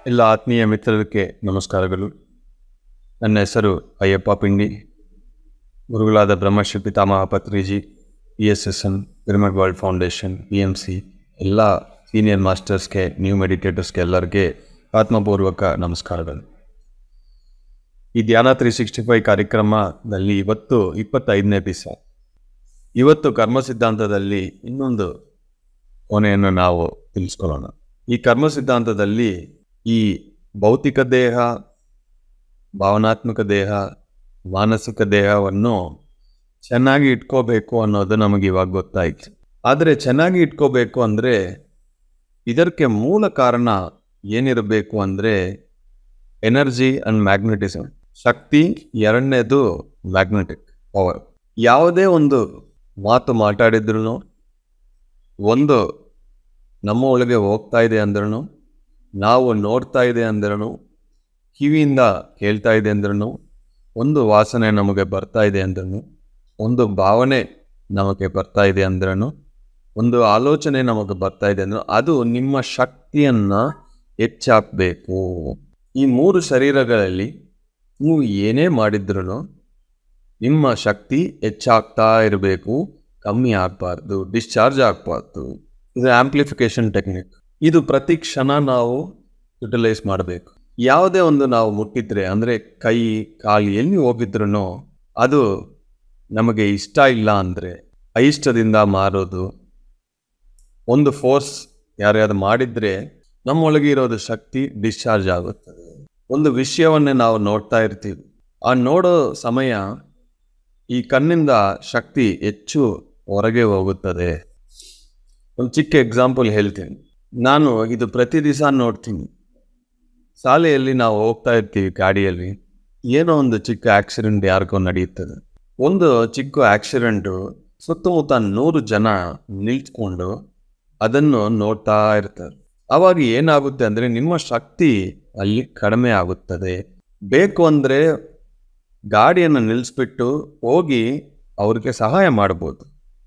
ಎಲ್ಲ ಆತ್ಮೀಯ ಮಿತ್ರರಿಗೆ ನಮಸ್ಕಾರಗಳು ನನ್ನ ಹೆಸರು ಅಯ್ಯಪ್ಪ ಪಿಂಡಿ ಗುರುಗಳಾದ Brahmashri Pitamaha Patriji E S S N pyramid world foundation P M C ಎಲ್ಲ ಸೀನಿಯರ್ ಮಾಸ್ಟರ್ಸ್ಗೆ ನ್ಯೂ ಮೆಡಿಟೇಟರ್ಸ್ಗೆ ಎಲ್ಲರಿಗೆ ಆತ್ಮಪೂರ್ವಕ ನಮಸ್ಕಾರಗಳು ಈ ಧ್ಯಾನ ತ್ರೀ ಸಿಕ್ಸ್ಟಿ ಫೈವ್ ಕಾರ್ಯಕ್ರಮದಲ್ಲಿ ಇವತ್ತು ಇಪ್ಪತ್ತೈದನೇ ಎಪಿಸೋಡ್ ಇವತ್ತು ಕರ್ಮ ಸಿದ್ಧಾಂತದಲ್ಲಿ ಇನ್ನೊಂದು ಕೊನೆಯನ್ನು ನಾವು ತಿಳಿಸ್ಕೊಳ್ಳೋಣ ಈ ಕರ್ಮ ಸಿದ್ಧಾಂತದಲ್ಲಿ ಈ ಭೌತಿಕ ದೇಹ ಭಾವನಾತ್ಮಕ ದೇಹ ಮಾನಸಿಕ ದೇಹವನ್ನು ಚೆನ್ನಾಗಿ ಇಟ್ಕೋಬೇಕು ಅನ್ನೋದು ನಮಗೆ ಇವಾಗ ಗೊತ್ತಾಯ್ತು ಆದರೆ ಚೆನ್ನಾಗಿ ಇಟ್ಕೋಬೇಕು ಅಂದರೆ ಇದಕ್ಕೆ ಮೂಲ ಕಾರಣ ಏನಿರಬೇಕು ಅಂದರೆ ಎನರ್ಜಿ ಅಂಡ್ ಮ್ಯಾಗ್ನೆಟಿಸಮ್ ಶಕ್ತಿ ಎರಡನೇದು ಮ್ಯಾಗ್ನೆಟಿಕ್ ಪವರ್ ಯಾವುದೇ ಒಂದು ಮಾತು ಮಾತಾಡಿದ್ರು ಒಂದು ನಮ್ಮ ಒಳಗೆ ಹೋಗ್ತಾ ಇದೆ ಅಂದ್ರೂ ನಾವು ನೋಡ್ತಾ ಇದೆ ಅಂದ್ರೂ ಕಿವಿಯಿಂದ ಕೇಳ್ತಾ ಇದೆ ಅಂದ್ರೂ ಒಂದು ವಾಸನೆ ನಮಗೆ ಬರ್ತಾ ಇದೆ ಅಂದ್ರೂ ಒಂದು ಭಾವನೆ ನಮಗೆ ಬರ್ತಾ ಇದೆ ಅಂದ್ರೂ ಒಂದು ಆಲೋಚನೆ ನಮಗೆ ಬರ್ತಾ ಇದೆ ಅಂದ್ರೆ ಅದು ನಿಮ್ಮ ಶಕ್ತಿಯನ್ನು ಹೆಚ್ಚಾಕಬೇಕು ಈ ಮೂರು ಶರೀರಗಳಲ್ಲಿ ನೀವು ಏನೇ ಮಾಡಿದ್ರೂ ನಿಮ್ಮ ಶಕ್ತಿ ಹೆಚ್ಚಾಗ್ತಾ ಇರಬೇಕು ಕಮ್ಮಿ ಆಗಬಾರ್ದು ಡಿಸ್ಚಾರ್ಜ್ ಆಗಬಾರ್ದು ಇದು ಆಂಪ್ಲಿಫಿಕೇಶನ್ ಟೆಕ್ನಿಕ್ ಇದು ಪ್ರತಿ ಕ್ಷಣ ನಾವು ಯುಟಿಲೈಸ್ ಮಾಡಬೇಕು ಯಾವುದೇ ಒಂದು ನಾವು ಮುಟ್ಟಿದ್ರೆ ಅಂದರೆ ಕೈ ಕಾಲು ಎಲ್ಲಿ ಹೋಗಿದ್ರು ಅದು ನಮಗೆ ಇಷ್ಟ ಇಲ್ಲ ಅಂದರೆ అయిಷ್ಟದಿಂದ ಮಾರೋದು ಒಂದು ಫೋರ್ಸ್ ಯಾರ್ಯಾರು ಮಾಡಿದ್ರೆ ನಮ್ಮೊಳಗೆ ಇರೋದು ಶಕ್ತಿ ಡಿಸ್ಚಾರ್ಜ್ ಆಗುತ್ತದೆ ಒಂದು ವಿಷಯವನ್ನೇ ನಾವು ನೋಡ್ತಾ ಇರ್ತೀವಿ ಆ ನೋಡೋ ಸಮಯ ಈ ಕಣ್ಣಿಂದ ಶಕ್ತಿ ಹೆಚ್ಚು ಹೊರಗೆ ಹೋಗುತ್ತದೆ ಒಂದು ಚಿಕ್ಕ ಎಕ್ಸಾಂಪಲ್ ಹೇಳ್ತೀನಿ ನಾನು ಇದು ಪ್ರತಿ ದಿವಸ ನೋಡ್ತೀನಿ ಶಾಲೆಯಲ್ಲಿ ನಾವು ಹೋಗ್ತಾ ಇರ್ತೀವಿ ಗಾಡಿಯಲ್ಲಿ ಏನೋ ಒಂದು ಚಿಕ್ಕ ಆಕ್ಸಿಡೆಂಟ್ ಯಾರಿಗೋ ನಡೆಯುತ್ತದೆ ಒಂದು ಚಿಕ್ಕ ಆಕ್ಸಿಡೆಂಟು ಸುತ್ತಮುತ್ತ ನೂರು ಜನ ನಿಲ್ತ್ಕೊಂಡು ಅದನ್ನು ನೋಡ್ತಾ ಇರ್ತಾರೆ ಆವಾಗ ಏನಾಗುತ್ತೆ ಅಂದರೆ ನಿಮ್ಮ ಶಕ್ತಿ ಅಲ್ಲಿ ಕಡಿಮೆ ಆಗುತ್ತದೆ ಬೇಕು ಅಂದರೆ ಗಾಡಿಯನ್ನು ನಿಲ್ಲಿಸ್ಬಿಟ್ಟು ಹೋಗಿ ಅವ್ರಿಗೆ ಸಹಾಯ ಮಾಡ್ಬೋದು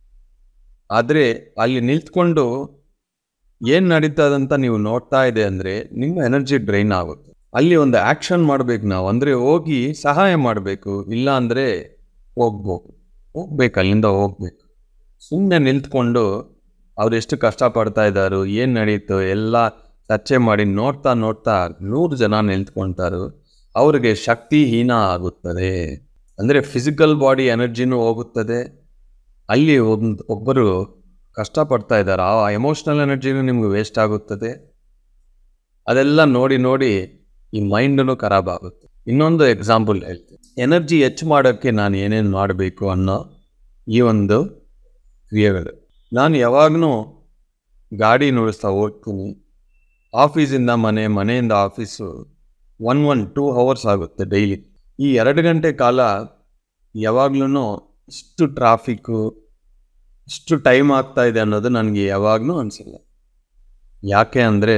ಆದರೆ ಅಲ್ಲಿ ನಿಂತ್ಕೊಂಡು ಏನು ನಡೀತದಂತ ನೀವು ನೋಡ್ತಾ ಇದೆ ಅಂದರೆ ನಿಮ್ಮ ಎನರ್ಜಿ ಡ್ರೈನ್ ಆಗುತ್ತೆ ಅಲ್ಲಿ ಒಂದು ಆ್ಯಕ್ಷನ್ ಮಾಡಬೇಕು ನಾವು ಅಂದರೆ ಹೋಗಿ ಸಹಾಯ ಮಾಡಬೇಕು ಇಲ್ಲ ಅಂದರೆ ಹೋಗ್ಬೇಕು ಹೋಗ್ಬೇಕು ಅಲ್ಲಿಂದ ಹೋಗ್ಬೇಕು ಸುಮ್ಮನೆ ನಿಂತ್ಕೊಂಡು ಅವ್ರು ಎಷ್ಟು ಕಷ್ಟಪಡ್ತಾ ಇದ್ದಾರೋ ಏನು ನಡೀತು ಎಲ್ಲ ಚರ್ಚೆ ಮಾಡಿ ನೋಡ್ತಾ ನೋಡ್ತಾ ನೂರು ಜನ ನಿಂತ್ಕೊಳ್ತಾರೋ ಅವ್ರಿಗೆ ಶಕ್ತಿಹೀನ ಆಗುತ್ತದೆ ಅಂದರೆ ಫಿಸಿಕಲ್ ಬಾಡಿ ಎನರ್ಜಿನೂ ಹೋಗುತ್ತದೆ ಅಲ್ಲಿ ಒಂದು ಒಬ್ಬರು ಕಷ್ಟಪಡ್ತಾ ಇದ್ದಾರೆ ಆ ಎಮೋಷ್ನಲ್ ಎನರ್ಜಿನೂ ನಿಮ್ಗೆ ವೇಸ್ಟ್ ಆಗುತ್ತದೆ ಅದೆಲ್ಲ ನೋಡಿ ನೋಡಿ ಈ ಮೈಂಡನ್ನು ಖರಾಬ್ ಆಗುತ್ತೆ ಇನ್ನೊಂದು ಎಕ್ಸಾಂಪಲ್ ಹೇಳ್ತೀನಿ ಎನರ್ಜಿ ಹೆಚ್ಚು ಮಾಡೋಕ್ಕೆ ನಾನು ಏನೇನು ಮಾಡಬೇಕು ಅನ್ನೋ ಈ ಒಂದು ಕ್ರಿಯೆಗಳು ನಾನು ಯಾವಾಗಲೂ ಗಾಡಿ ನುಡಿಸ್ತಾ ಹೋಗ್ತೀನಿ ಆಫೀಸಿಂದ ಮನೆ ಮನೆಯಿಂದ office one one two hours ಆಗುತ್ತೆ ಡೈಲಿ ಈ ಎರಡು ಗಂಟೆ ಕಾಲ ಯಾವಾಗ್ಲೂ ಇಷ್ಟು ಟ್ರಾಫಿಕ್ಕು ಇಷ್ಟು ಟೈಮ್ ಆಗ್ತಾ ಇದೆ ಅನ್ನೋದು ನನಗೆ ಯಾವಾಗಲೂ ಅನಿಸಿಲ್ಲ ಯಾಕೆ ಅಂದರೆ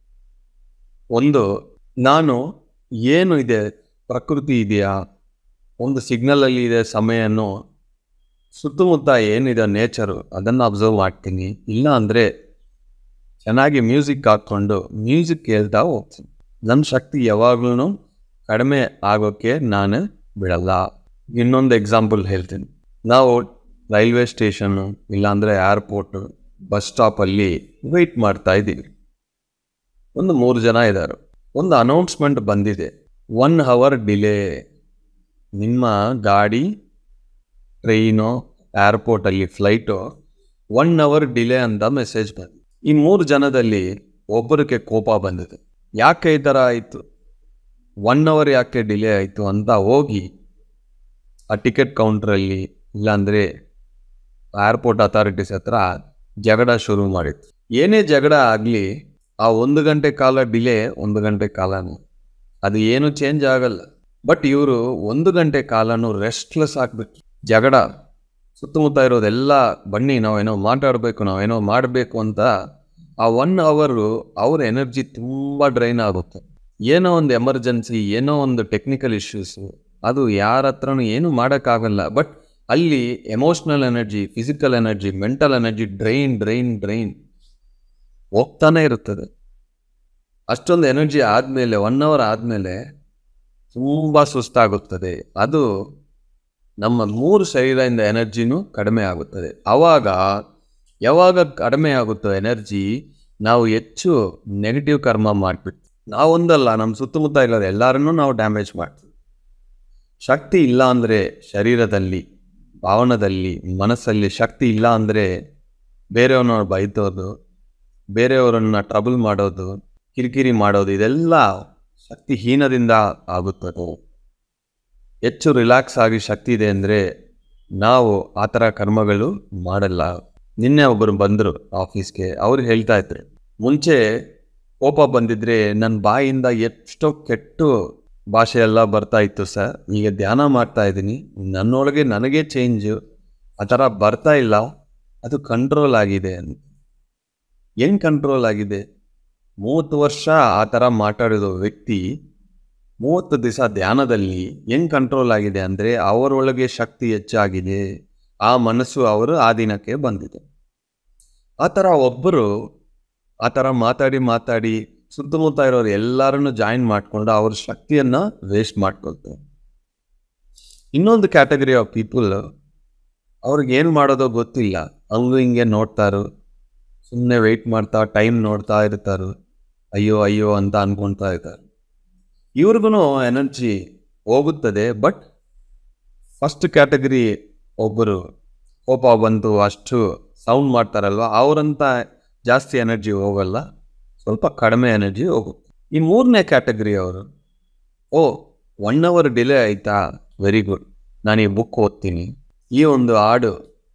ಒಂದು ನಾನು ಏನು ಇದೆ ಪ್ರಕೃತಿ ಇದೆಯಾ ಒಂದು ಸಿಗ್ನಲಲ್ಲಿ ಇದೆ ಸಮಯನೂ ಸುತ್ತಮುತ್ತ ಏನಿದೆ ನೇಚರು ಅದನ್ನು ಅಬ್ಸರ್ವ್ ಮಾಡ್ತೀನಿ ಇಲ್ಲ ಅಂದರೆ ಚೆನ್ನಾಗಿ ಮ್ಯೂಸಿಕ್ ಹಾಕ್ಕೊಂಡು ಮ್ಯೂಸಿಕ್ ಕೇಳ್ತಾ ಹೋಗ್ತೀನಿ ನನ್ನ ಶಕ್ತಿ ಯಾವಾಗ್ಲೂ ಕಡಿಮೆ ಆಗೋಕ್ಕೆ ನಾನು ಬಿಡಲ್ಲ ಇನ್ನೊಂದು ಎಕ್ಸಾಂಪಲ್ ಹೇಳ್ತೀನಿ ನಾವು ರೈಲ್ವೆ ಸ್ಟೇಷನ್ನು ಇಲ್ಲಾಂದರೆ ಏರ್ಪೋರ್ಟು ಬಸ್ ಸ್ಟಾಪಲ್ಲಿ ವೆಯ್ಟ್ ಮಾಡ್ತಾ ಇದ್ದೀವಿ ಒಂದು ಮೂರು ಜನ ಇದ್ದಾರೆ ಒಂದು ಅನೌನ್ಸ್ಮೆಂಟ್ ಬಂದಿದೆ ಒನ್ ಅವರ್ ಡಿಲೇ ನಿಮ್ಮ ಗಾಡಿ ಟ್ರೈನು ಏರ್ಪೋರ್ಟಲ್ಲಿ ಫ್ಲೈಟು ಒನ್ ಅವರ್ ಡಿಲೇ ಅಂತ ಮೆಸೇಜ್ ಬಂದಿದೆ ಈ ಮೂರು ಜನದಲ್ಲಿ ಒಬ್ಬರಿಗೆ ಕೋಪ ಬಂದಿದೆ ಯಾಕೆ ಈ ಥರ ಆಯಿತು ಒನ್ ಅವರ್ ಯಾಕೆ ಡಿಲೇ ಆಯಿತು ಅಂತ ಹೋಗಿ ಆ ಟಿಕೆಟ್ ಕೌಂಟ್ರಲ್ಲಿ ಇಲ್ಲಾಂದರೆ ಏರ್ಪೋರ್ಟ್ ಅಥಾರಿಟೀಸ್ ಹತ್ರ ಜಗಳ ಶುರು ಮಾಡಿತ್ತು ಏನೇ ಜಗಳ ಆಗಲಿ ಆ ಒಂದು ಗಂಟೆ ಕಾಲ ಡಿಲೇ ಒಂದು ಗಂಟೆ ಕಾಲನೂ ಅದು ಏನು ಚೇಂಜ್ ಆಗಲ್ಲ ಬಟ್ ಇವರು ಒಂದು ಗಂಟೆ ಕಾಲನೂ ರೆಸ್ಟ್ಲೆಸ್ ಆಗಿಬಿಟ್ಟು ಜಗಳ ಸುತ್ತಮುತ್ತ ಇರೋದೆಲ್ಲ ಬನ್ನಿ ನಾವೇನೋ ಮಾತಾಡಬೇಕು ನಾವೇನೋ ಮಾಡಬೇಕು ಅಂತ ಆ ಒನ್ ಅವರು ಅವ್ರ ಎನರ್ಜಿ ತುಂಬ ಡ್ರೈನ್ ಆಗುತ್ತೆ ಏನೋ ಒಂದು ಎಮರ್ಜೆನ್ಸಿ ಏನೋ ಒಂದು ಟೆಕ್ನಿಕಲ್ ಇಶ್ಯೂಸು ಅದು ಯಾರ ಹತ್ರನೂ ಏನೂ ಮಾಡೋಕ್ಕಾಗಲ್ಲ ಬಟ್ ಅಲ್ಲಿ emotional energy physical energy mental energy drain drain drain ಹೋಗ್ತಾನೆ ಇರುತ್ತದೆ ಅಷ್ಟೊಂದು ಎನರ್ಜಿ ಆದಮೇಲೆ ಒನ್ ಅವರ್ ಆದಮೇಲೆ ತುಂಬ ಸುಸ್ತಾಗುತ್ತದೆ ಅದು ನಮ್ಮ ಮೂರು ಶರೀರದಿಂದ ಎನರ್ಜಿನೂ ಕಡಿಮೆ ಆಗುತ್ತದೆ ಆವಾಗ ಯಾವಾಗ ಕಡಿಮೆ ಆಗುತ್ತೋ ಎನರ್ಜಿ ನಾವು ಹೆಚ್ಚು ನೆಗೆಟಿವ್ ಕರ್ಮ ಮಾಡಿಬಿಡ್ತೀವಿ ನಾವೊಂದಲ್ಲ ನಮ್ಮ ಸುತ್ತಮುತ್ತ ಇರೋದು ಎಲ್ಲರನ್ನೂ ನಾವು ಡ್ಯಾಮೇಜ್ ಮಾಡ್ತೀವಿ ಶಕ್ತಿ ಇಲ್ಲ ಅಂದರೆ ಶರೀರದಲ್ಲಿ ಭಾವನದಲ್ಲಿ ಮನಸ್ಸಲ್ಲಿ ಶಕ್ತಿ ಇಲ್ಲ ಅಂದರೆ ಬೇರೆಯವ್ರನ್ನ ಬೈದೋದು ಬೇರೆಯವರನ್ನ ಟ್ರಬಲ್ ಮಾಡೋದು ಕಿರಿಕಿರಿ ಮಾಡೋದು ಇದೆಲ್ಲ ಶಕ್ತಿಹೀನದಿಂದ ಆಗುತ್ತದೆ ಹೆಚ್ಚು ರಿಲ್ಯಾಕ್ಸ್ ಆಗಿ ಶಕ್ತಿ ಇದೆ ಅಂದರೆ ನಾವು ಆ ಥರ ಕರ್ಮಗಳು ಮಾಡಲ್ಲ ನಿನ್ನೆ ಒಬ್ಬರು ಬಂದರು ಆಫೀಸ್ಗೆ ಅವ್ರು ಹೇಳ್ತಾ ಇದ್ರು ಮುಂಚೆ ಕೋಪ ಬಂದಿದ್ರೆ ನನ್ನ ಬಾಯಿಂದ ಎಷ್ಟೋ ಕೆಟ್ಟು ಭಾಷೆ ಎಲ್ಲ ಬರ್ತಾ ಇತ್ತು ಸರ್ ಈಗ ಧ್ಯಾನ ಮಾಡ್ತಾ ಇದ್ದೀನಿ ನನ್ನೊಳಗೆ ನನಗೆ ಚೇಂಜು ಆ ಥರ ಬರ್ತಾ ಇಲ್ಲ ಅದು ಕಂಟ್ರೋಲ್ ಆಗಿದೆ ಅಂತ ಹೆಂಗ್ ಕಂಟ್ರೋಲ್ ಆಗಿದೆ ಮೂವತ್ತು ವರ್ಷ ಆ ಥರ ಮಾತಾಡಿರೋ ವ್ಯಕ್ತಿ ಮೂವತ್ತು ದಿವಸ ಧ್ಯಾನದಲ್ಲಿ ಹೆಂಗ್ ಕಂಟ್ರೋಲ್ ಆಗಿದೆ ಅಂದರೆ ಅವರೊಳಗೆ ಶಕ್ತಿ ಹೆಚ್ಚಾಗಿದೆ ಆ ಮನಸ್ಸು ಅವರು ಆ ದಿನಕ್ಕೆ ಬಂದಿದೆ ಆ ಥರ ಒಬ್ಬರು ಆ ಥರ ಮಾತಾಡಿ ಮಾತಾಡಿ ಸುತ್ತಮುತ್ತ ಇರೋರು ಎಲ್ಲರನ್ನು ಜಾಯಿನ್ ಮಾಡಿಕೊಂಡು ಅವ್ರ ಶಕ್ತಿಯನ್ನು ವೇಸ್ಟ್ ಮಾಡ್ಕೊಳ್ತಾರೆ ಇನ್ನೊಂದು ಕ್ಯಾಟಗರಿ ಆಫ್ ಪೀಪಲ್ ಅವ್ರಿಗೆ ಏನು ಮಾಡೋದೋ ಗೊತ್ತಿಲ್ಲ ಹಂಗು ಹಿಂಗೆ ನೋಡ್ತಾರು ಸುಮ್ಮನೆ ವೆಯ್ಟ್ ಮಾಡ್ತಾ ಟೈಮ್ ನೋಡ್ತಾ ಇರ್ತಾರು ಅಯ್ಯೋ ಅಯ್ಯೋ ಅಂತ ಅನ್ಕೊಳ್ತಾ ಇರ್ತಾರೆ ಇವ್ರಿಗೂ ಎನರ್ಜಿ ಹೋಗುತ್ತದೆ ಬಟ್ ಫಸ್ಟ್ ಕ್ಯಾಟಗರಿ ಒಬ್ಬರು ಕೋಪ ಬಂತು ಅಷ್ಟು ಸೌಂಡ್ ಮಾಡ್ತಾರಲ್ವ ಅವರಂತ ಜಾಸ್ತಿ ಎನರ್ಜಿ ಹೋಗಲ್ಲ ಸ್ವಲ್ಪ ಕಡಿಮೆ ಎನರ್ಜಿ ಹೋಗುತ್ತೆ ಈ ಮೂರನೇ ಕ್ಯಾಟಗರಿ ಅವರು ಓ ಒನ್ ಅವರ್ ಡಿಲೇ ಆಯಿತಾ ವೆರಿ ಗುಡ್ ನಾನು ಈ ಬುಕ್ ಓದ್ತೀನಿ ಈ ಒಂದು ಹಾಡು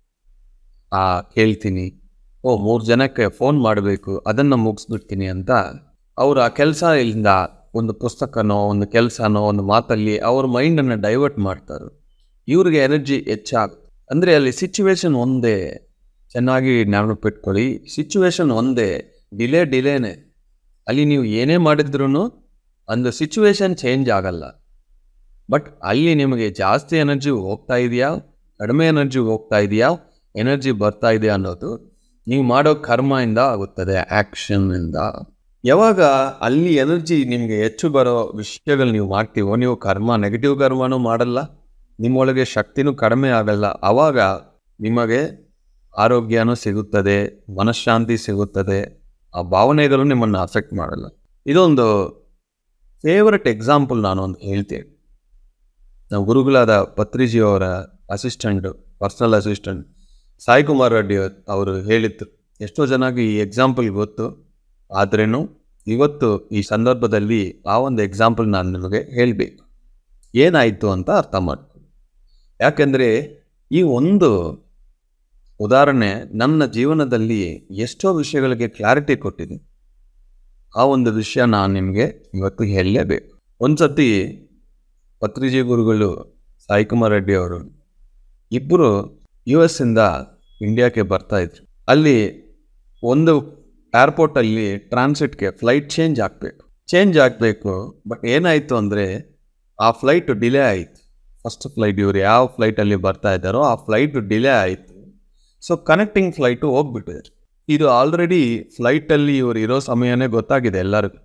ಆ ಕೇಳ್ತೀನಿ ಓ ಮೂರು ಜನಕ್ಕೆ ಫೋನ್ ಮಾಡಬೇಕು ಅದನ್ನು ಮುಗಿಸ್ಬಿಡ್ತೀನಿ ಅಂತ ಅವರು ಆ ಕೆಲಸ ಇಲ್ಲಿಂದ ಒಂದು ಪುಸ್ತಕನೋ ಒಂದು ಕೆಲಸನೋ ಒಂದು ಮಾತಲ್ಲಿ ಅವ್ರ ಮೈಂಡನ್ನು ಡೈವರ್ಟ್ ಮಾಡ್ತಾರೆ ಇವ್ರಿಗೆ ಎನರ್ಜಿ ಹೆಚ್ಚಾಗುತ್ತೆ ಅಂದರೆ ಅಲ್ಲಿ ಸಿಚುವೇಶನ್ ಒಂದೇ ಚೆನ್ನಾಗಿ ನೆನಪಿಟ್ಕೊಳ್ಳಿ ಸಿಚುವೇಶನ್ ಒಂದೇ ಡಿಲೇ ಡಿಲೇನೆ ಅಲ್ಲಿ ನೀವು ಏನೇ ಮಾಡಿದ್ರೂ ಒಂದು ಸಿಚುವೇಶನ್ ಚೇಂಜ್ ಆಗಲ್ಲ ಬಟ್ ಅಲ್ಲಿ ನಿಮಗೆ ಜಾಸ್ತಿ ಎನರ್ಜಿ ಹೋಗ್ತಾ ಇದೆಯಾ ಕಡಿಮೆ ಎನರ್ಜಿ ಹೋಗ್ತಾ ಇದೆಯಾ ಎನರ್ಜಿ ಬರ್ತಾ ಇದೆಯಾ ಅನ್ನೋದು ನೀವು ಮಾಡೋ ಕರ್ಮದಿಂದ ಆಗುತ್ತದೆ ಆ್ಯಕ್ಷನ್ನಿಂದ ಯಾವಾಗ ಅಲ್ಲಿ ಎನರ್ಜಿ ನಿಮಗೆ ಹೆಚ್ಚು ಬರೋ ವಿಷಯಗಳು ನೀವು ಮಾಡ್ತೀವೋ ನೀವು ಕರ್ಮ ನೆಗೆಟಿವ್ ಕರ್ಮನೂ ಮಾಡಲ್ಲ ನಿಮ್ಮೊಳಗೆ ಶಕ್ತಿನೂ ಕಡಿಮೆ ಆಗಲ್ಲ ಆವಾಗ ನಿಮಗೆ ಆರೋಗ್ಯನೂ ಸಿಗುತ್ತದೆ ಮನಃಶಾಂತಿ ಸಿಗುತ್ತದೆ ಆ ಭಾವನೆಗಳು ನಿಮ್ಮನ್ನು ಅಫೆಕ್ಟ್ ಮಾಡಲ್ಲ ಇದೊಂದು ಫೇವ್ರೆಟ್ ಎಕ್ಸಾಂಪಲ್ ನಾನು ಒಂದು ಹೇಳ್ತೇನೆ ನಾವು ಗುರುಗಳಾದ ಪತ್ರಿಜಿಯವರ assistant personal assistant Sai Kumar Reddy ಅವರು ಹೇಳಿತ್ತು ಎಷ್ಟೋ ಜನಕ್ಕೆ ಈ ಎಕ್ಸಾಂಪಲ್ ಗೊತ್ತು ಆದ್ರೇನು ಇವತ್ತು ಈ ಸಂದರ್ಭದಲ್ಲಿ ಆ ಒಂದು ಎಕ್ಸಾಂಪಲ್ ನಾನು ನಿಮಗೆ ಹೇಳಬೇಕು ಏನಾಯಿತು ಅಂತ ಅರ್ಥ ಮಾಡ್ತೀನಿ ಯಾಕೆಂದರೆ ಈ ಒಂದು ಉದಾಹರಣೆ ನನ್ನ ಜೀವನದಲ್ಲಿ ಎಷ್ಟೋ ವಿಷಯಗಳಿಗೆ ಕ್ಲಾರಿಟಿ ಕೊಟ್ಟಿದೆ ಆ ಒಂದು ವಿಷಯ ನಾನು ನಿಮಗೆ ಇವತ್ತು ಹೇಳಲೇಬೇಕು ಒಂದ್ಸತಿ ಪತ್ರಿಜಿ ಗುರುಗಳು ಸಾಯಿ ಕುಮಾರ್ ರೆಡ್ಡಿ ಅವರು ಇಬ್ಬರು ಯು ಎಸ್ ಇಂದ ಇಂಡಿಯಾಕ್ಕೆ ಬರ್ತಾ ಇದ್ರು ಅಲ್ಲಿ ಒಂದು ಏರ್ಪೋರ್ಟಲ್ಲಿ ಟ್ರಾನ್ಸಿಟ್ಗೆ ಫ್ಲೈಟ್ ಚೇಂಜ್ ಆಗಬೇಕು ಚೇಂಜ್ ಆಗಬೇಕು ಬಟ್ ಏನಾಯಿತು ಅಂದರೆ ಆ ಫ್ಲೈಟ್ ಡಿಲೇ ಆಯಿತು ಫಸ್ಟ್ ಫ್ಲೈಟ್ ಇವರು ಯಾವ ಫ್ಲೈಟಲ್ಲಿ ಬರ್ತಾ ಇದ್ದಾರೋ ಆ ಫ್ಲೈಟ್ ಡಿಲೇ ಆಯಿತು ಸೊ ಕನೆಕ್ಟಿಂಗ್ ಫ್ಲೈಟು ಹೋಗ್ಬಿಟ್ಟಿದೆ ಇದು ಆಲ್ರೆಡಿ ಫ್ಲೈಟಲ್ಲಿ ಇವರು ಇರೋ ಸಮಯನೇ ಗೊತ್ತಾಗಿದೆ ಎಲ್ಲರಿಗೂ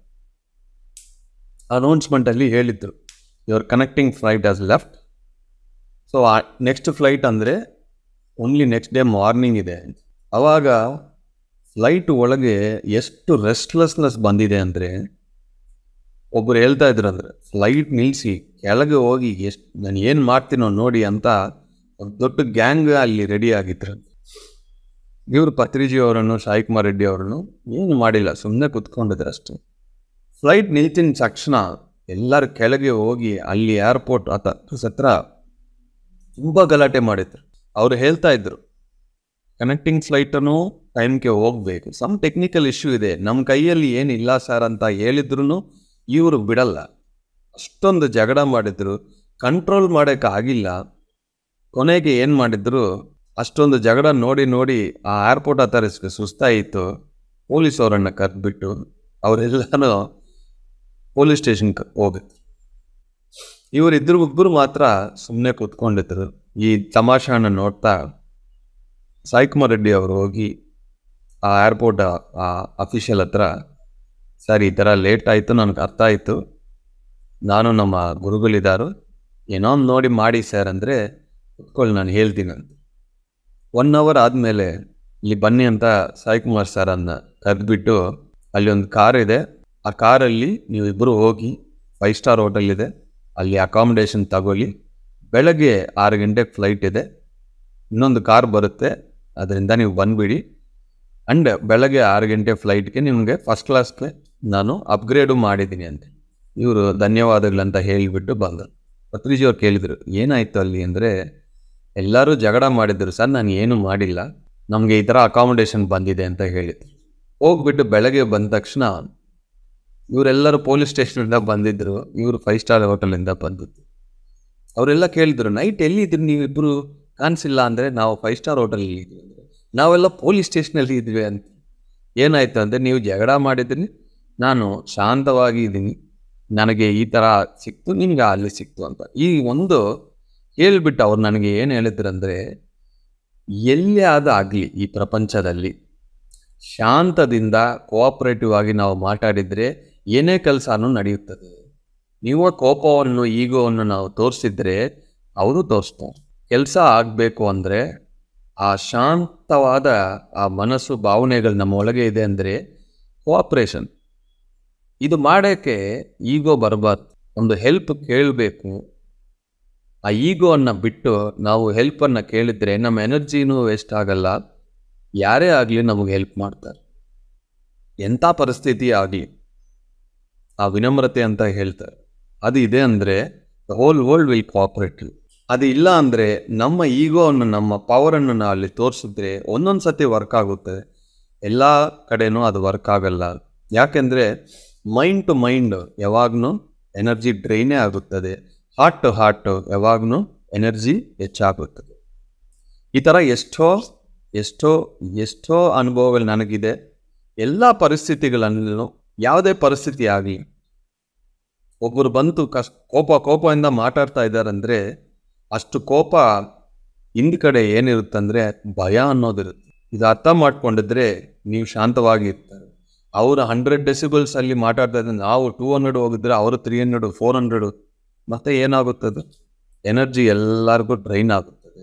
ಅನೌನ್ಸ್ಮೆಂಟಲ್ಲಿ ಹೇಳಿದ್ರು your connecting flight has left so next flight ಅಂದರೆ ಓನ್ಲಿ ನೆಕ್ಸ್ಟ್ ಡೇ ಮಾರ್ನಿಂಗ್ ಇದೆ ಅವಾಗ ಫ್ಲೈಟ್ ಒಳಗೆ ಎಷ್ಟು ರೆಸ್ಟ್ಲೆಸ್ನೆಸ್ ಬಂದಿದೆ ಅಂದರೆ ಒಬ್ಬರು ಹೇಳ್ತಾ ಇದ್ರು ಅಂದರೆ ಫ್ಲೈಟ್ ನಿಲ್ಲಿಸಿ ಕೆಳಗೆ ಹೋಗಿ ಎಷ್ಟು ನಾನು ಏನು ಮಾಡ್ತೀನೋ ನೋಡಿ ಅಂತ ಒಂದು ದೊಡ್ಡ ಗ್ಯಾಂಗ್ ಅಲ್ಲಿ ರೆಡಿ ಆಗಿದ್ರು ಇವರು ಪತ್ರಿಜಿ ಅವರನ್ನು ಸಾಯಿ ಕುಮಾರ್ ರೆಡ್ಡಿ ಅವರನ್ನು ಏನು ಮಾಡಿಲ್ಲ ಸುಮ್ಮನೆ ಕುತ್ಕೊಂಡಿದ್ರು ಅಷ್ಟೇ ಫ್ಲೈಟ್ ನಿಲ್ತಿನ ತಕ್ಷಣ ಎಲ್ಲರೂ ಕೆಳಗೆ ಹೋಗಿ ಅಲ್ಲಿ ಏರ್ಪೋರ್ಟ್ ಆತ ಹತ್ರ ತುಂಬ ಗಲಾಟೆ ಮಾಡಿದ್ರು ಅವರು ಹೇಳ್ತಾ ಇದ್ರು ಕನೆಕ್ಟಿಂಗ್ ಫ್ಲೈಟನ್ನು ಟೈಮ್ಗೆ ಹೋಗಬೇಕು ಸಮ್ ಟೆಕ್ನಿಕಲ್ ಇಶ್ಯೂ ಇದೆ ನಮ್ಮ ಕೈಯಲ್ಲಿ ಏನಿಲ್ಲ ಸರ್ ಅಂತ ಹೇಳಿದ್ರು ಇವರು ಬಿಡಲ್ಲ ಅಷ್ಟೊಂದು ಜಗಳ ಮಾಡಿದ್ರು ಕಂಟ್ರೋಲ್ ಮಾಡೋಕ್ಕಾಗಿಲ್ಲ ಕೊನೆಗೆ ಏನು ಮಾಡಿದ್ರು ಅಷ್ಟೊಂದು ಜಗಳ ನೋಡಿ ನೋಡಿ ಆ ಏರ್ಪೋರ್ಟ್ ಅಥಾರಿಸ್ಗೆ ಸುಸ್ತಾಯಿತು ಪೊಲೀಸ್ ಅವರನ್ನು ಕರೆದ್ಬಿಟ್ಟು ಅವರೆಲ್ಲನೂ ಪೊಲೀಸ್ ಸ್ಟೇಷನ್ಗೆ ಹೋಗಿದ್ರು ಇವರಿಬ್ಬರು ಇಬ್ಬರು ಮಾತ್ರ ಸುಮ್ಮನೆ ಕೂತ್ಕೊಂಡಿದ್ರು ಈ ತಮಾಷೆಯನ್ನು ನೋಡ್ತಾ ಸಾಯಿ ಕುಮಾರ್ ರೆಡ್ಡಿ ಅವರು ಹೋಗಿ ಆ ಏರ್ಪೋರ್ಟ್ ಆ ಅಫಿಷಿಯಲ್ ಹತ್ರ ಸರ್ ಈ ಥರ ಲೇಟ್ ಆಯಿತು ನನಗೆ ಅರ್ಥ ಆಯಿತು ನಾನು ನಮ್ಮ ಗುರುಗಳಿದ್ದಾರು ಏನೋ ಒಂದು ನೋಡಿ ಮಾಡಿ ಸರ್ ಅಂದರೆ ಕುತ್ಕೊಳ್ಳಿ ನಾನು ಹೇಳ್ತೀನಿ ಅಂತ ಒನ್ ಅವರ್ ಆದಮೇಲೆ ಇಲ್ಲಿ ಬನ್ನಿ ಅಂತ ಸಾಯಿ ಕುಮಾರ್ ಸರ್ ಅನ್ನ ಕರೆದ್ಬಿಟ್ಟು ಅಲ್ಲಿ ಒಂದು ಕಾರ್ ಇದೆ ಆ ಕಾರಲ್ಲಿ ನೀವು ಇಬ್ಬರು ಹೋಗಿ ಫೈವ್ ಸ್ಟಾರ್ ಹೋಟೆಲ್ ಇದೆ ಅಲ್ಲಿ ಅಕಾಮಿಡೇಷನ್ ತಗೊಳ್ಳಿ ಬೆಳಗ್ಗೆ ಆರು ಗಂಟೆಗೆ ಫ್ಲೈಟ್ ಇದೆ ಇನ್ನೊಂದು ಕಾರ್ ಬರುತ್ತೆ ಅದರಿಂದ ನೀವು ಬಂದುಬಿಡಿ ಆ್ಯಂಡ್ ಬೆಳಗ್ಗೆ ಆರು ಗಂಟೆ ಫ್ಲೈಟ್ಗೆ ನಿಮಗೆ ಫಸ್ಟ್ ಕ್ಲಾಸ್ಗೆ ನಾನು ಅಪ್ಗ್ರೇಡು ಮಾಡಿದ್ದೀನಿ ಅಂತ ಇವರು ಧನ್ಯವಾದಗಳಂತ ಹೇಳಿಬಿಟ್ಟು ಬಂದರು ಪತ್ರಿಜಿ ಅವ್ರು ಕೇಳಿದರು ಏನಾಯಿತು ಅಲ್ಲಿ ಅಂದರೆ ಎಲ್ಲರೂ ಜಗಳ ಮಾಡಿದ್ರು ಸರ್ ನಾನು ಏನೂ ಮಾಡಿಲ್ಲ ನಮಗೆ ಈ ಥರ ಅಕಾಮಿಡೇಷನ್ ಬಂದಿದೆ ಅಂತ ಹೇಳಿದ್ರು ಹೋಗ್ಬಿಟ್ಟು ಬೆಳಗ್ಗೆ ಬಂದ ತಕ್ಷಣ ಇವರೆಲ್ಲರೂ ಪೊಲೀಸ್ ಸ್ಟೇಷನಿಂದ ಬಂದಿದ್ದರು ಇವರು ಫೈವ್ ಸ್ಟಾರ್ ಹೋಟೆಲಿಂದ ಬಂದಿದ್ದು ಅವರೆಲ್ಲ ಕೇಳಿದ್ರು ನೈಟ್ ಎಲ್ಲಿದ್ರಿ ನೀವಿಬ್ಬರು ಕಾಣಿಸಿಲ್ಲ ಅಂದರೆ ನಾವು ಫೈವ್ ಸ್ಟಾರ್ ಹೋಟೆಲಲ್ಲಿ ಇದ್ವಿ ಅಂದರೆ ನಾವೆಲ್ಲ ಪೊಲೀಸ್ ಸ್ಟೇಷನಲ್ಲಿ ಇದ್ವಿ ಅಂತ ಏನಾಯಿತು ಅಂದರೆ ನೀವು ಜಗಳ ಮಾಡಿದ್ದೀನಿ ನಾನು ಶಾಂತವಾಗಿ ಇದ್ದೀನಿ ನನಗೆ ಈ ಥರ ಸಿಕ್ತು ನಿಮ್ಗೆ ಅಲ್ಲಿ ಸಿಕ್ತು ಅಂತ ಈ ಒಂದು ಹೇಳ್ಬಿಟ್ಟು ಅವ್ರು ನನಗೆ ಏನು ಹೇಳಿದ್ರಂದರೆ ಎಲ್ಲಿ ಆಗಲಿ ಈ ಪ್ರಪಂಚದಲ್ಲಿ ಶಾಂತದಿಂದ ಕೋಆಪರೇಟಿವ್ ಆಗಿ ನಾವು ಮಾತಾಡಿದರೆ ಏನೇ ಕೆಲಸನೂ ನಡೆಯುತ್ತದೆ ನೀವು ಕೋಪವನ್ನು ಈಗೋವನ್ನು ನಾವು ತೋರಿಸಿದ್ರೆ ಅವರು ತೋರಿಸ್ತಾರೆ ಕೆಲಸ ಆಗಬೇಕು ಅಂದರೆ ಆ ಶಾಂತವಾದ ಆ ಮನಸ್ಸು ಭಾವನೆಗಳು ನಮ್ಮ ಒಳಗೆ ಇದೆ ಅಂದರೆ ಕೋಆಪ್ರೇಷನ್ ಇದು ಮಾಡೋಕ್ಕೆ ಈಗೋ ಬರಬಾರ್ದು ಒಂದು ಹೆಲ್ಪ್ ಕೇಳಬೇಕು ಆ ಈಗೋವನ್ನು ಬಿಟ್ಟು ನಾವು ಹೆಲ್ಪನ್ನು ಕೇಳಿದರೆ ನಮ್ಮ ಎನರ್ಜಿನೂ ವೇಸ್ಟ್ ಆಗಲ್ಲ ಯಾರೇ ಆಗಲಿ ನಮಗೆ ಹೆಲ್ಪ್ ಮಾಡ್ತಾರೆ ಎಂಥ ಪರಿಸ್ಥಿತಿ ಆಗಲಿ ಆ ವಿನಮ್ರತೆ ಅಂತ ಹೇಳ್ತಾರೆ ಅದು ಇದೆ ಅಂದರೆ the whole world will cooperative ಅದು ಇಲ್ಲ ಅಂದರೆ ನಮ್ಮ ಈಗೋವನ್ನು ನಮ್ಮ ಪವರನ್ನು ನಾವು ಅಲ್ಲಿ ತೋರಿಸಿದ್ರೆ ಒಂದೊಂದು ಸತಿ ವರ್ಕ್ ಆಗುತ್ತೆ ಎಲ್ಲ ಕಡೆನೂ ಅದು ವರ್ಕ್ ಆಗಲ್ಲ ಯಾಕೆಂದರೆ ಮೈಂಡ್ ಟು ಮೈಂಡ್ ಯಾವಾಗಲೂ ಎನರ್ಜಿ ಡ್ರೈನೇ ಆಗುತ್ತದೆ ಹಾರ್ಟ್ ಟು ಹಾರ್ಟ್ ಯಾವಾಗಲೂ ಎನರ್ಜಿ ಹೆಚ್ಚಾಗುತ್ತದೆ ಈ ಥರ ಎಷ್ಟೋ ಎಷ್ಟೋ ಎಷ್ಟೋ ಅನುಭವಗಳು ನನಗಿದೆ ಎಲ್ಲ ಪರಿಸ್ಥಿತಿಗಳಲ್ಲೂ ಯಾವುದೇ ಪರಿಸ್ಥಿತಿ ಆಗಲಿ ಒಬ್ಬರು ಬಂತು ಕಸ್ ಕೋಪ ಕೋಪದಿಂದ ಮಾತಾಡ್ತಾ ಇದ್ದಾರಂದರೆ ಅಷ್ಟು ಕೋಪ ಹಿಂದ್ ಕಡೆ ಏನಿರುತ್ತಂದರೆ ಭಯ ಅನ್ನೋದಿರುತ್ತೆ ಇದು ಅರ್ಥ ಮಾಡ್ಕೊಂಡಿದ್ರೆ ನೀವು ಶಾಂತವಾಗಿ ಇರ್ತಾರೆ ಅವರು ಹಂಡ್ರೆಡ್ ಡೆಸಿಬಲ್ಸ್ ಅಲ್ಲಿ ಮಾತಾಡ್ತಾ ಇದ್ದಾರೆ ನಾವು ಟೂ ಹಂಡ್ರೆಡ್ ಹೋಗಿದ್ರೆ ಅವರು ತ್ರೀ ಹಂಡ್ರೆಡ್ ಫೋರ್ ಹಂಡ್ರೆಡ್ ಮತ್ತೆ ಏನಾಗುತ್ತದೆ ಎನರ್ಜಿ ಎಲ್ಲರಿಗೂ ಡ್ರೈನ್ ಆಗುತ್ತದೆ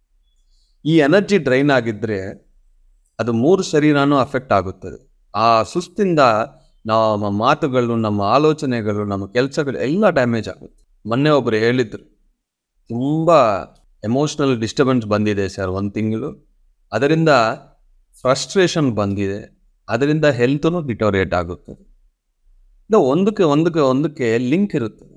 ಈ ಎನರ್ಜಿ ಡ್ರೈನ್ ಆಗಿದ್ದರೆ ಅದು ಮೂರು ಶರೀರನೂ ಅಫೆಕ್ಟ್ ಆಗುತ್ತದೆ ಆ ಸುಸ್ತಿಂದ ನಮ್ಮ ಮಾತುಗಳು ನಮ್ಮ ಆಲೋಚನೆಗಳು ನಮ್ಮ ಕೆಲಸಗಳು ಎಲ್ಲ ಡ್ಯಾಮೇಜ್ ಆಗುತ್ತೆ ಮೊನ್ನೆ ಒಬ್ಬರು ಹೇಳಿದ್ರು ತುಂಬ ಎಮೋಷ್ನಲ್ ಡಿಸ್ಟರ್ಬೆನ್ಸ್ ಬಂದಿದೆ ಸರ್ ಒಂದು ತಿಂಗಳು ಅದರಿಂದ ಫ್ರಸ್ಟ್ರೇಷನ್ ಬಂದಿದೆ ಅದರಿಂದ ಹೆಲ್ತೂ ಡಿಟೋರಿಯೇಟ್ ಆಗುತ್ತದೆ ಇದು ಒಂದಕ್ಕೆ ಒಂದಕ್ಕೆ ಒಂದಕ್ಕೆ ಲಿಂಕ್ ಇರುತ್ತದೆ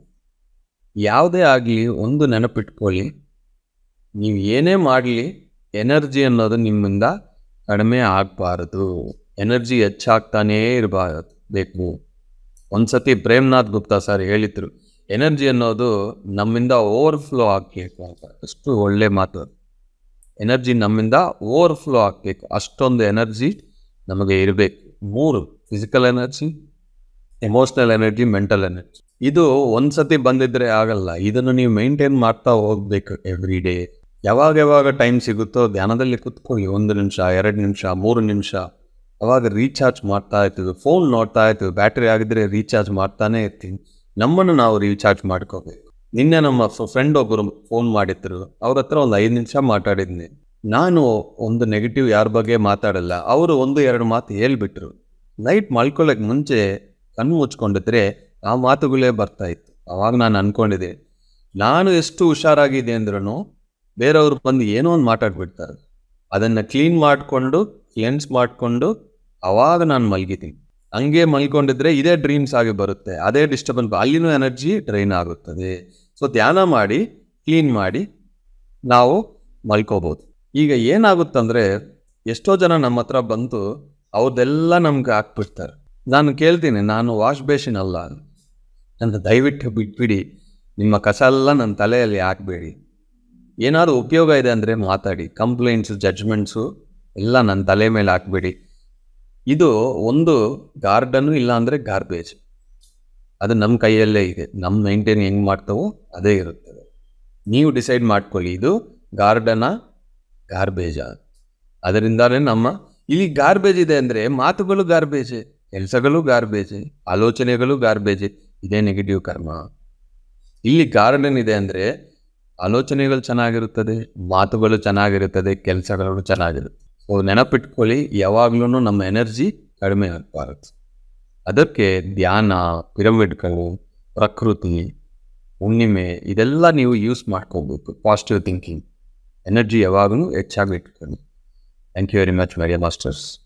ಯಾವುದೇ ಆಗಲಿ ಒಂದು ನೆನಪಿಟ್ಕೊಳ್ಳಿ ನೀವು ಏನೇ ಮಾಡಲಿ ಎನರ್ಜಿ ಅನ್ನೋದು ನಿಮ್ಮಿಂದ ಕಡಿಮೆ ಆಗಬಾರದು ಎನರ್ಜಿ ಹೆಚ್ಚಾಗ್ತಾನೇ ಇರಬಾರದು ಬೇಕು ಒಂದ್ಸತಿ ಪ್ರೇಮ್ನಾಥ್ ಗುಪ್ತಾ ಸರ್ ಹೇಳಿದ್ರು ಎನರ್ಜಿ ಅನ್ನೋದು ನಮ್ಮಿಂದ ಓವರ್ಫ್ಲೋ ಆಗಬೇಕು ಅಂತ ಅಷ್ಟು ಒಳ್ಳೆ ಮಾತು ಅದು ಎನರ್ಜಿ ನಮ್ಮಿಂದ ಓವರ್ಫ್ಲೋ ಆಗಬೇಕು ಅಷ್ಟೊಂದು ಎನರ್ಜಿ ನಮಗೆ ಇರಬೇಕು ಮೂರು physical energy emotional energy mental energy ಇದು ಒಂದು ಸತಿ ಬಂದಿದ್ರೆ ಆಗಲ್ಲ ಇದನ್ನು ನೀವು ಮೇಂಟೈನ್ ಮಾಡ್ತಾ ಹೋಗ್ಬೇಕು ಎವ್ರಿ ಡೇ ಯಾವಾಗ ಯಾವಾಗ ಟೈಮ್ ಸಿಗುತ್ತೋ ಧ್ಯಾನದಲ್ಲಿ ಕುತ್ಕೊಳ್ಳಿ ಒಂದು ನಿಮಿಷ ಎರಡು ನಿಮಿಷ ಮೂರು ನಿಮಿಷ ಅವಾಗ ರೀಚಾರ್ಜ್ ಮಾಡ್ತಾ ಇರ್ತೀವಿ ಫೋನ್ ನೋಡ್ತಾ ಇರ್ತೀವಿ ಬ್ಯಾಟ್ರಿ ಆಗಿದ್ರೆ ರೀಚಾರ್ಜ್ ಮಾಡ್ತಾನೆ ಇರ್ತೀವಿ ನಮ್ಮನ್ನು ನಾವು ರೀಚಾರ್ಜ್ ಮಾಡ್ಕೋಬೇಕು ನಿನ್ನೆ ನಮ್ಮ ಫ್ರೆಂಡ್ ಒಬ್ಬರು ಫೋನ್ ಮಾಡಿದ್ರು ಅವ್ರ ಹತ್ರ ಒಂದು ಐದು ನಿಮಿಷ ಮಾತಾಡಿದ್ನಿ ನಾನು ಒಂದು ನೆಗೆಟಿವ್ ಯಾರ ಬಗ್ಗೆ ಮಾತಾಡಲ್ಲ ಅವರು ಒಂದು ಎರಡು ಮಾತು ಹೇಳ್ಬಿಟ್ರು ನೈಟ್ ಮಲ್ಕೊಳ್ಳೋಕೆ ಮುಂಚೆ ಕಣ್ಣು ಮುಚ್ಕೊಂಡಿದ್ರೆ ಆ ಮಾತುಗಳೇ ಬರ್ತಾ ಇತ್ತು ಅವಾಗ ನಾನು ಅನ್ಕೊಂಡಿದ್ದೆ ನಾನು ಎಷ್ಟು ಹುಷಾರಾಗಿದೆ ಅಂದ್ರೂ ಬೇರೆಯವರು ಬಂದು ಏನೋ ಒಂದು ಮಾತಾಡ್ಬಿಡ್ತಾರೆ ಅದನ್ನು ಕ್ಲೀನ್ ಮಾಡಿಕೊಂಡು ಕ್ಲೆನ್ಸ್ ಮಾಡಿಕೊಂಡು ಅವಾಗ ನಾನು ಮಲಗಿದ್ದೀನಿ ಹಂಗೆ ಮಲ್ಕೊಂಡಿದ್ರೆ ಇದೇ ಡ್ರೀಮ್ಸ್ ಆಗಿ ಬರುತ್ತೆ ಅದೇ ಡಿಸ್ಟರ್ಬೆನ್ಸ್ ಅಲ್ಲಿನೂ ಎನರ್ಜಿ ಡ್ರೈನ್ ಆಗುತ್ತದೆ ಸೊ ಧ್ಯಾನ ಮಾಡಿ ಕ್ಲೀನ್ ಮಾಡಿ ನಾವು ಮಲ್ಕೋಬೋದು ಈಗ ಏನಾಗುತ್ತಂದರೆ ಎಷ್ಟೋ ಜನ ನಮ್ಮ ಹತ್ರ ಬಂದು ಅವ್ರದ್ದೆಲ್ಲ ನಮ್ಗೆ ಹಾಕ್ಬಿಡ್ತಾರೆ ನಾನು ಕೇಳ್ತೀನಿ ನಾನು ವಾಶ್ ಬೇಸಿನ್ ಅಲ್ಲ ನನ್ನ ದಯವಿಟ್ಟು ಬಿಟ್ಬಿಡಿ ನಿಮ್ಮ ಕಸ ಎಲ್ಲ ನನ್ನ ತಲೆಯಲ್ಲಿ ಹಾಕಬೇಡಿ ಏನಾದರೂ ಉಪಯೋಗ ಇದೆ ಅಂದರೆ ಮಾತಾಡಿ ಕಂಪ್ಲೇಂಟ್ಸು ಜಡ್ಜ್ಮೆಂಟ್ಸು ಎಲ್ಲ ನನ್ನ ತಲೆ ಮೇಲೆ ಹಾಕಬೇಡಿ ಇದು ಒಂದು ಗಾರ್ಡನ್ನು ಇಲ್ಲ ಅಂದರೆ ಗಾರ್ಬೇಜ್ ಅದು ನಮ್ಮ ಕೈಯಲ್ಲೇ ಇದೆ ನಮ್ಮ ಮೈಂಟೈನ್ ಹೆಂಗೆ ಮಾಡ್ತಾವೋ ಅದೇ ಇರುತ್ತದೆ ನೀವು ಡಿಸೈಡ್ ಮಾಡ್ಕೊಳ್ಳಿ ಇದು ಗಾರ್ಡನ ಗಾರ್ಬೇಜ ಅದರಿಂದಾನೇ ನಮ್ಮ ಇಲ್ಲಿ ಗಾರ್ಬೇಜ್ ಇದೆ ಅಂದರೆ ಮಾತುಗಳು ಗಾರ್ಬೇಜ್ ಕೆಲಸಗಳು ಗಾರ್ಬೇಜೆ ಆಲೋಚನೆಗಳು ಗಾರ್ಬೇಜೆ ಇದೇ ನೆಗೆಟಿವ್ ಕರ್ಮ ಇಲ್ಲಿ ಗಾರ್ಡನ್ ಇದೆ ಅಂದರೆ ಆಲೋಚನೆಗಳು ಚೆನ್ನಾಗಿರುತ್ತದೆ ಮಾತುಗಳು ಚೆನ್ನಾಗಿರುತ್ತದೆ ಕೆಲಸಗಳು ಚೆನ್ನಾಗಿರುತ್ತೆ ಸೊ ನೆನಪಿಟ್ಕೊಳ್ಳಿ ಯಾವಾಗ್ಲೂ ನಮ್ಮ ಎನರ್ಜಿ ಕಡಿಮೆ ಆಗಬಾರದು ಅದಕ್ಕೆ ಧ್ಯಾನ ಪಿರಮಿಡ್ಗಳು ಪ್ರಕೃತಿ ಹುಣ್ಣಿಮೆ ಇದೆಲ್ಲ ನೀವು ಯೂಸ್ ಮಾಡ್ಕೋಬೇಕು ಪಾಸಿಟಿವ್ ಥಿಂಕಿಂಗ್ ಎನರ್ಜಿ ಯಾವಾಗಲೂ ಹೆಚ್ಚಾಗಿ ಇಟ್ಕೊಳ್ಳಿ thank you very much very masters